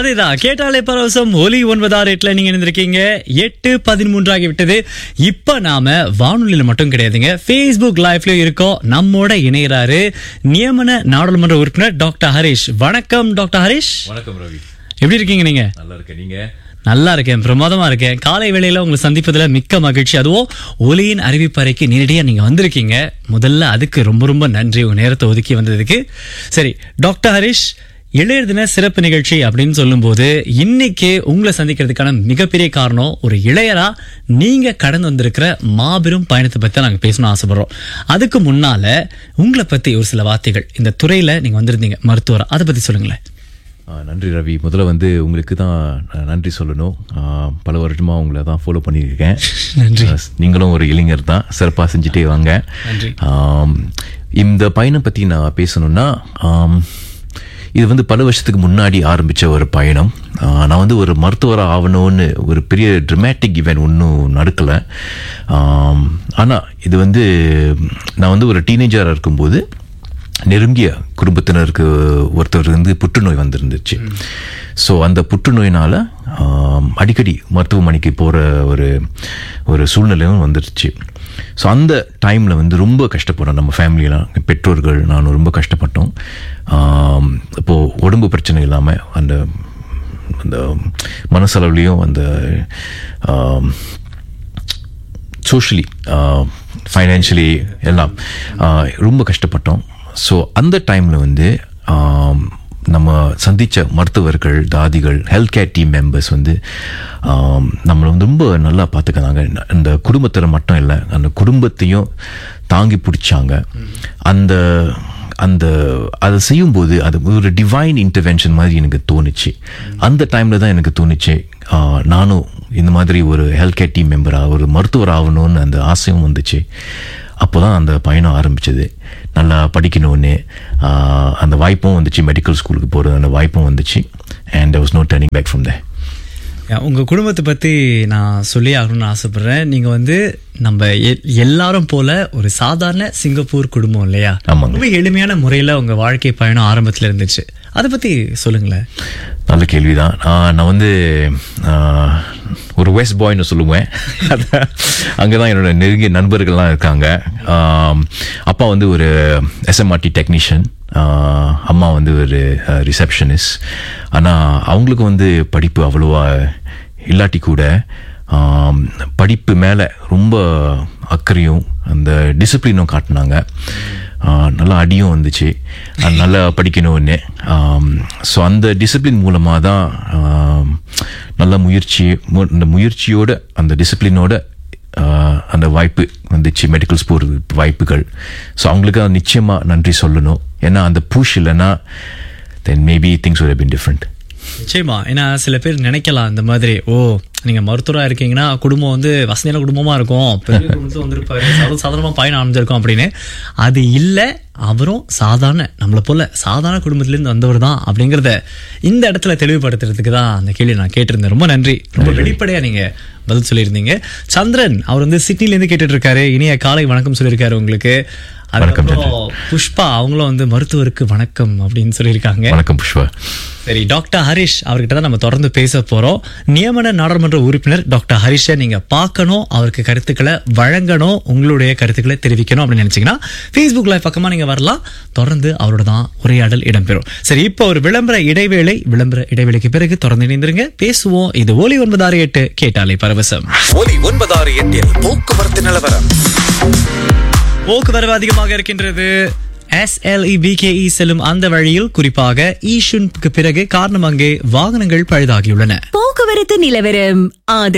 அதேதான் கேட்டாலே பரவசம் ஒலி ஒன்பதாறு எட்டுல நீங்க இருந்திருக்கீங்க எட்டு பதிமூன்று ஆகி விட்டது இப்ப நாம வானொலியில மட்டும் கிடையாதுங்க Facebook லைவ்லயும் இருக்கோம் நம்மோட இணையறாரு நியமன நாடாளுமன்ற உறுப்பினர் டாக்டர் ஹரிஷ் வணக்கம் டாக்டர் ஹரிஷ் வணக்கம் ரவி எப்படி இருக்கீங்க நீங்க நல்லா இருக்கேன் நீங்க நல்லா இருக்கேன் பிரமாதமா இருக்கேன் காலை வேளையில உங்களை சந்திப்பதுல மிக்க மகிழ்ச்சி அதுவும் ஒலியின் அறிவிப்பறைக்கு நேரடியா நீங்க வந்திருக்கீங்க முதல்ல அதுக்கு ரொம்ப ரொம்ப நன்றி உங்க நேரத்தை ஒதுக்கி வந்ததுக்கு சரி டாக்டர் ஹரிஷ் இளையர் தின சிறப்பு நிகழ்ச்சி அப்படின்னு சொல்லும்போது இன்னைக்கு உங்களை சந்திக்கிறதுக்கான மிகப்பெரிய காரணம் ஒரு இளையரா நீங்க கடந்து வந்திருக்கிற மாபெரும் பயணத்தை பத்தி தான் நாங்க பேசணும்னு ஆசைப்படுறோம் அதுக்கு முன்னால உங்களை பத்தி ஒரு சில வார்த்தைகள் இந்த துறையில நீங்க வந்திருந்தீங்க மருத்துவரா அதை பத்தி சொல்லுங்களேன் ஆ, நன்றி ரவி முதல்ல வந்து உங்களுக்கு தான் நான் நன்றி சொல்லணும் ஆ, பல வருஷமா உங்களை தான் ஃபாலோ பண்ணியிருக்கேன் நன்றி. ஆ, நீங்களும் ஒரு இளைஞர் தான் சிறப்பாக செஞ்சுட்டே வாங்க நன்றி. ஆம், இந்த பயணம் பற்றி நான் பேசணும்னா ஆம், இது வந்து பல வருஷத்துக்கு முன்னாடி ஆரம்பித்த ஒரு பயணம் ஆ, நான் வந்து ஒரு மருத்துவராக ஆகணும்னு ஒரு பெரிய ட்ரமேட்டிக் இவெண்ட் ஒன்றும் நடக்கலை ஆனால் இது வந்து நான் வந்து ஒரு டீனேஜராக இருக்கும்போது நெருங்கிய குடும்பத்தினருக்கு ஒருத்தர் வந்து புற்றுநோய் வந்திருந்துச்சு ஸோ அந்த புற்றுநோயினால் அடிக்கடி மருத்துவமனைக்கு போகிற ஒரு ஒரு சூழ்நிலையும் வந்துருச்சு ஸோ அந்த டைமில் வந்து ரொம்ப கஷ்டப்படுறோம் நம்ம ஃபேமிலியெலாம் பெற்றோர்கள் நான் ரொம்ப கஷ்டப்பட்டோம் ஆம், இப்போது உடம்பு பிரச்சனை இல்லாமல் அந்த அந்த மனசளவுலேயும் அந்த ஆம், சோஷியலி ஃபைனான்ஷியலி எல்லாம் ஆஹ், ரொம்ப கஷ்டப்பட்டோம் ஸோ அந்த டைமில் வந்து ஆம், நம்ம சந்தித்த மருத்துவர்கள் தாதிகள் ஹெல்த் கேர் டீம் மெம்பர்ஸ் வந்து ஆம், நம்மளை வந்து ரொம்ப நல்லா பார்த்துக்கிறாங்க அந்த குடும்பத்தில் மட்டும் இல்லை அந்த குடும்பத்தையும் தாங்கி பிடிச்சாங்க அந்த அந்த அதை செய்யும்போது அது ஒரு டிவைன் இன்டர்வென்ஷன் மாதிரி எனக்கு தோணுச்சு அந்த டைமில் தான் எனக்கு தோணுச்சு ஆஹ், நானும் இந்த மாதிரி ஒரு ஹெல்த் கேர் டீம் மெம்பராக ஒரு மருத்துவர் ஆகணும்னு அந்த ஆசையும் வந்துச்சு அப்போ தான் அந்த பயணம் ஆரம்பிச்சது நல்லா படிக்கணும்னு ஆஹ், அந்த வாய்ப்பும் வந்துச்சு மெடிக்கல் ஸ்கூலுக்கு போகிறது அந்த வாய்ப்பும் வந்துச்சு and was no turning back from the யா, உங்க குடும்பத்தை பத்தி நான் சொல்லி ஆகணும்னு ஆசைப்படுறேன் நீங்க வந்து நம்ம எ- எல்லாரும் போல ஒரு சாதாரண சிங்கப்பூர் குடும்பம் இல்லையா ஆமாங்க. ரொம்ப எளிமையான முறையில உங்க வாழ்க்கை பயணம் ஆரம்பத்துல இருந்துச்சு அதை பத்தி சொல்லுங்களேன் நல்ல கேள்விதான் ஆஹ், நான் வந்து ஆஹ், ஒரு வெஸ்ட் பாய்னு சொல்லுவேன் அங்கே தான் என்னோட நெருங்கிய நண்பர்கள்லாம் இருக்காங்க ஆம், அப்பா வந்து ஒரு எஸ்எம்ஆர்டி டெக்னீஷியன் அம்மா வந்து ஒரு ரிசப்ஷனிஸ்ட் ஆனால் அவங்களுக்கு வந்து படிப்பு அவ்வளோவா இல்லாட்டி கூட ஆம், படிப்பு மேலே ரொம்ப அக்கறையும் அந்த டிசிப்ளினும் காட்டினாங்க ஆஹ் நல்லா அடியும் வந்துச்சு அது நல்லா படிக்கணும்னு ஸோ அந்த டிசிப்ளின் மூலமாக தான் ஆம், நல்ல முயற்சி மு- அந்த முயற்சியோட அந்த டிசிப்ளினோட ஆஹ், அந்த வாய்ப்பு வந்துச்சு மெடிக்கல் ஸ்போர் வாய்ப்புகள் ஸோ அவங்களுக்கு நிச்சயமாக நன்றி சொல்லணும் ஏன்னா அந்த புஷ் இல்லைன்னா then maybe things would have been different நிச்சயமா ஏன்னா சில பேர் நினைக்கலாம் இந்த மாதிரி ஓ நீங்க மருத்துவரா இருக்கீங்கன்னா குடும்பம் வந்து வசதியான குடும்பமா இருக்கும் பெரிய குடும்பத்துல வந்திருப்பாரு சாதாரண சாதாரணமா பயணம் அமைஞ்சிருக்கும் அப்படின்னு அது இல்ல அவரும் சாதாரண நம்மளை போல சாதாரண குடும்பத்துல இருந்து வந்தவர் தான் அப்படிங்கறத இந்த இடத்துல தெளிவுபடுத்துறதுக்கு தான் அந்த கேள்வி நான் கேட்டிருந்தேன் ரொம்ப நன்றி ரொம்ப வெளிப்படையா நீங்க பதில் சொல்லியிருந்தீங்க சந்திரன் அவர் வந்து சிட்னில இருந்து கேட்டுட்டு இருக்காரு இனிய காலை வணக்கம் சொல்லியிருக்காரு உங்களுக்கு வணக்கம், அதுக்கப்புறம் புஷ்பா அவங்களும் வந்து மருத்துவருக்கு வணக்கம் அப்படின்னு சொல்லியிருக்காங்க வணக்கம் புஷ்பா சரி டாக்டர் ஹரிஷ் அவர்கிட்ட தான் நம்ம தொடர்ந்து பேச போறோம் நியமன நாடாளுமன்ற உறுப்பினர் டாக்டர் ஹரிஷை நீங்க பார்க்கணும் அவருக்கு கருத்துக்களை வழங்கணும் உங்களுடைய கருத்துக்களை தெரிவிக்கணும் அப்படின்னு நினைச்சீங்கன்னா Facebook லைவ் பக்கமா நீங்க வரலாம் தொடர்ந்து அவரோட தான் உரையாடல் இடம்பெறும் சரி இப்போ ஒரு விளம்பர இடைவேளை விளம்பர இடைவேளைக்கு பிறகு தொடர்ந்து இணைந்திருங்க பேசுவோம் இது ஒலி ஒன்பதாறு எட்டு கேட்டாலே பரவசம் ஒலி ஒன்பதாறு எட்டில் போக்குவரத்து நிலவரம் போக்குவரவு அதிகமாக இருக்கின்றது SLE BKE செல்லும் அந்த வழியில் குறிப்பாக ஈஷுனுக்கு பிறகு காரணம் அங்கே வாகனங்கள் பழுதாகியுள்ளன போக்குவரத்து நிலவரம் ஆதரவு